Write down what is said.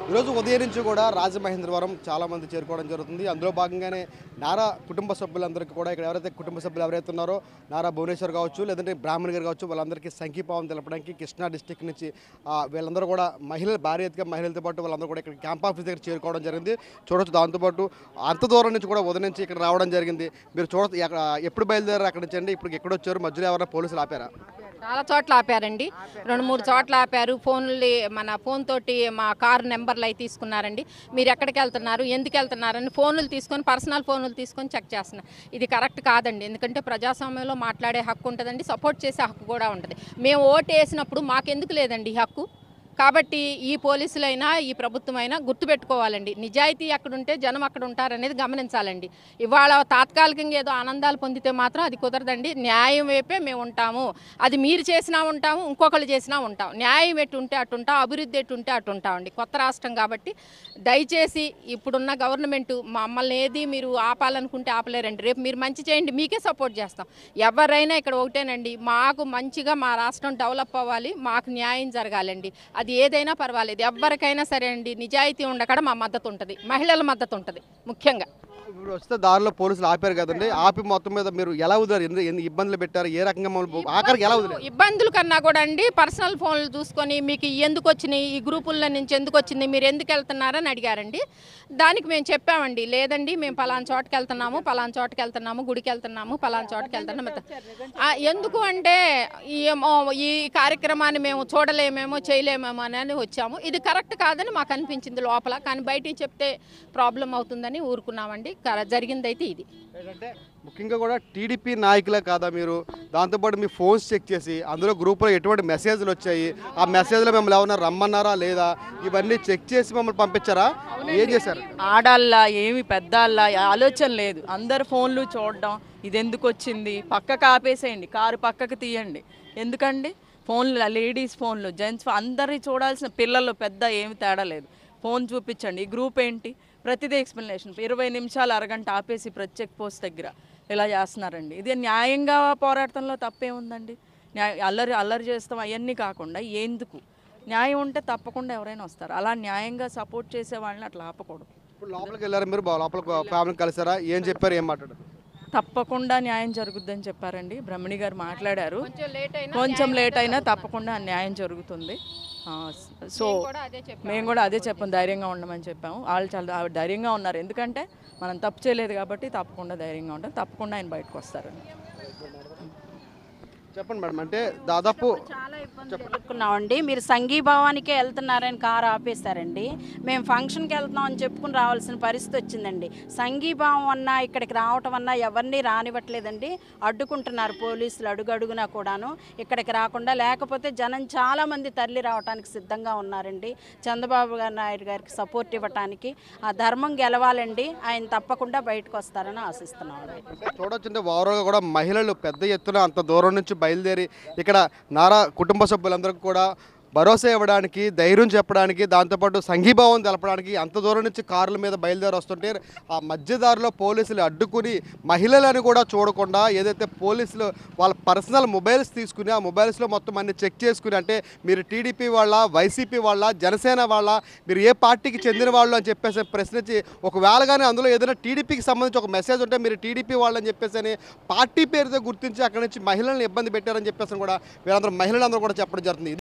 ఈరోజు ఉదయం నుంచి కూడా రాజమహేంద్రవరం చాలా మంది చేరుకోవడం జరుగుతుంది అందులో భాగంగానే నారా కుటుంబ సభ్యులందరికీ కూడా ఇక్కడ ఎవరైతే కుటుంబ సభ్యులు ఎవరైతే ఉన్నారో నారా భువనేశ్వర్ కావచ్చు లేదంటే బ్రాహ్మణ్ గారు కావచ్చు వాళ్ళందరికీ సంఘీభావం తెలపడానికి కృష్ణా డిస్టిక్ నుంచి ఆ, వీళ్ళందరూ కూడా మహిళలు భారీ ఎత్తుగా మహిళలతో పాటు వాళ్ళందరూ కూడా ఇక్కడ క్యాంప్ ఆఫీస్ దగ్గర చేరుకోవడం జరిగింది చూడొచ్చు దాంతోపాటు అంత దూరం నుంచి కూడా ఉదయం నుంచి ఇక్కడ రావడం జరిగింది మీరు చూడ ఎక్కడ ఎప్పుడు బయలుదేరారు అక్కడి నుంచి అండి ఇప్పుడు ఎక్కడ వచ్చారు మధ్యలో ఎవరైనా పోలీసులు ఆపారా చాలా చోట్ల ఆపారండి రెండు మూడు చోట్ల ఆపారు ఫోన్లు మన ఫోన్ తోటి మా కారు నెంబర్లు అవి తీసుకున్నారండి మీరు ఎక్కడికి వెళ్తున్నారు ఎందుకు వెళ్తున్నారని ఫోన్లు తీసుకొని పర్సనల్ ఫోన్లు తీసుకొని చెక్ చేస్తున్నారు ఇది కరెక్ట్ కాదండి ఎందుకంటే ప్రజాస్వామ్యంలో మాట్లాడే హక్కు ఉంటుందండి సపోర్ట్ చేసే హక్కు కూడా ఉంటుంది మేము ఓటు వేసినప్పుడు మాకెందుకు లేదండి ఈ హక్కు కాబట్టి ఈ పోలీసులైనా ఈ ప్రభుత్వమైనా గుర్తుపెట్టుకోవాలండి నిజాయితీ అక్కడ ఉంటే జనం అక్కడ ఉంటారనేది గమనించాలండి ఇవాళ తాత్కాలికంగా ఏదో ఆనందాలు పొందితే మాత్రం అది కుదరదండి న్యాయం వైపే మేము ఉంటాము అది మీరు చేసినా ఉంటాము ఇంకొకరు చేసినా ఉంటాం న్యాయం ఎటు ఉంటే అటు ఉంటాం అభివృద్ధి ఎటు ఉంటే అటు ఉంటామండి కొత్త రాష్ట్రం కాబట్టి దయచేసి ఇప్పుడున్న గవర్నమెంట్ మమ్మల్ని ఏది మీరు ఆపాలనుకుంటే ఆపలేరండి రేపు మీరు మంచి చేయండి మీకే సపోర్ట్ చేస్తాం ఎవరైనా ఇక్కడ ఒకటేనండి మాకు మంచిగా మా రాష్ట్రం డెవలప్ అవ్వాలి మాకు న్యాయం జరగాలండి అది ఏదైనా పర్వాలేదు ఎవరికైనా సరే అండి నిజాయితీ ఉండకడ మా మద్దతు ఉంటుంది మహిళల మద్దతు ఉంటుంది ముఖ్యంగా ఇప్పుడు వస్తే దారిలో పోలీసులు ఆపారు కదండి ఆపి మొత్తం మీద మీరు ఎలా వదిలేరు ఎన్ని ఎన్ని ఇబ్బందులు పెట్టారు ఏ రకంగా మమ్మల్ని ఆఖరికి ఎలా వదిలేరు ఇబ్బందులు కన్నా కూడా అండి పర్సనల్ ఫోన్లు చూసుకొని మీకు ఎందుకు వచ్చినాయి ఈ గ్రూపుల్లో నుంచి ఎందుకు వచ్చింది మీరు ఎందుకు వెళ్తున్నారని అడిగారండి దానికి మేము చెప్పామండి లేదండి మేము పలానా చోటుకి వెళ్తున్నాము పలానా చోటుకి వెళ్తున్నాము గుడికి వెళ్తున్నాము పలానా చోటుకి వెళ్తున్నాము ఆ, ఎందుకు అంటే ఏమో ఈ కార్యక్రమాన్ని మేము చూడలేమేమో చేయలేమేమో అని వచ్చాము ఇది కరెక్ట్ కాదని మాకు అనిపించింది లోపల కానీ బయటికి చెప్తే ప్రాబ్లం అవుతుందని ఊరుకున్నామండి కర- జరిగిందైతే ఇది ఏంటంటే ముఖ్యంగా కూడా టీడీపీ నాయకులే కాదా మీరు దాంతోపాటు మీ ఫోన్స్ చెక్ చేసి అందులో గ్రూప్లో ఎటువంటి మెసేజ్లు వచ్చాయి ఆ మెసేజ్లో మిమ్మల్ని ఏమైనా రమ్మన్నారా లేదా ఇవన్నీ చెక్ చేసి మమ్మల్ని పంపించారా ఏం చేశారు ఆడాళ్ళ ఏమి పెద్దాళ్ళ ఆలోచన లేదు అందరు ఫోన్లు చూడడం ఇది ఎందుకు వచ్చింది పక్కకు ఆపేసేయండి కారు పక్కకు తీయండి ఎందుకండి ఫోన్లు లేడీస్ ఫోన్లు జెంట్స్ అందరి చూడాల్సిన పిల్లలు పెద్ద ఏమి తేడా లేదు ఫోన్ చూపించండి ఈ గ్రూప్ ఏంటి ప్రతిదీ ఎక్స్ప్లెనేషన్ ఇరవై నిమిషాలు అరగంట ఆపేసి ప్రతి చెక్ పోస్ట్ దగ్గర ఇలా చేస్తున్నారండి ఇది న్యాయంగా పోరాటంలో తప్పేముందండి న్యాయ అల్లరి అల్లరి చేస్తాం అవన్నీ కాకుండా ఎందుకు న్యాయం ఉంటే తప్పకుండా ఎవరైనా వస్తారు అలా న్యాయంగా సపోర్ట్ చేసే వాళ్ళని అట్లా ఆపకూడదు ఇప్పుడు లోపలికి వెళ్ళారు మీరు బా- లోపల ఫ్యామిలీ కలిసారా ఏం చెప్పారు ఏం మాట్లాడారు తప్పకుండా న్యాయం జరుగుద్దని చెప్పారండి బ్రహ్మణి గారు మాట్లాడారు కొంచెం లేట్ అయినా కొంచెం లేట్ అయినా తప్పకుండా న్యాయం జరుగుతుంది ఆ, సో కూడా అదే చెప్పాము. మేము కూడా అదే చెప్పాం ధైర్యంగా ఉండమని చెప్పాము వాళ్ళు చాలా ఆవిడ ధైర్యంగా ఉన్నారు ఎందుకంటే మనం తప్పు చేయలేదు కాబట్టి తప్పకుండా ధైర్యంగా ఉంటాం తప్పకుండా ఆయన బయటకు వస్తారండి చెప్పండి మేడం అంటే దాదాపు చాలా ఇబ్బంది ఎదుర్కొన్నామండి మీరు సంఘీభావానికే వెళ్తున్నారని కారు ఆపేశారండి మేము ఫంక్షన్కి వెళ్తున్నాం అని చెప్పుకుని రావాల్సిన పరిస్థితి వచ్చిందండి సంఘీభావం అన్నా ఇక్కడికి రావటం అన్నా ఎవరిని రానివ్వట్లేదండి అడ్డుకుంటున్నారు పోలీసులు అడుగడుగునా కూడాను ఇక్కడికి రాకుండా లేకపోతే జనం చాలా మంది తరలి రావడానికి సిద్ధంగా ఉన్నారండి చంద్రబాబు గారు నాయుడు గారికి సపోర్ట్ ఇవ్వటానికి ఆ ధర్మం గెలవాలండి ఆయన తప్పకుండా బయటకు వస్తారని ఆశిస్తున్నామండి అంటే చూడొచ్చుంటే ఓవరాల్గా కూడా మహిళలు పెద్ద ఎత్తున అంత దూరం నుంచి బయలుదేరి ఇక్కడ నారా కుటుంబ సభ్యులందరికీ కూడా భరోసా ఇవ్వడానికి ధైర్యం చెప్పడానికి దాంతోపాటు సంఘీభావం తెలపడానికి అంత దూరం నుంచి కార్ల మీద బయలుదేరి వస్తుంటే ఆ మధ్యదారిలో పోలీసులు అడ్డుకుని మహిళలను కూడా చూడకుండా ఏదైతే పోలీసులు వాళ్ళ పర్సనల్ మొబైల్స్ తీసుకుని ఆ మొబైల్స్లో మొత్తం అన్ని చెక్ చేసుకుని అంటే మీరు టీడీపీ వాళ్ళ వైసీపీ వాళ్ళ జనసేన వాళ్ళ మీరు ఏ పార్టీకి చెందిన వాళ్ళు అని చెప్పేసి ప్రశ్నించి ఒకవేళ కానీ అందులో ఏదైనా టీడీపీకి సంబంధించి ఒక మెసేజ్ ఉంటే మీరు టీడీపీ వాళ్ళని చెప్పేసి అని పార్టీ పేరుతో గుర్తించి అక్కడి నుంచి మహిళలను ఇబ్బంది పెట్టారని చెప్పేసి కూడా వీళ్ళందరూ మహిళలందరూ కూడా చెప్పడం జరుగుతుంది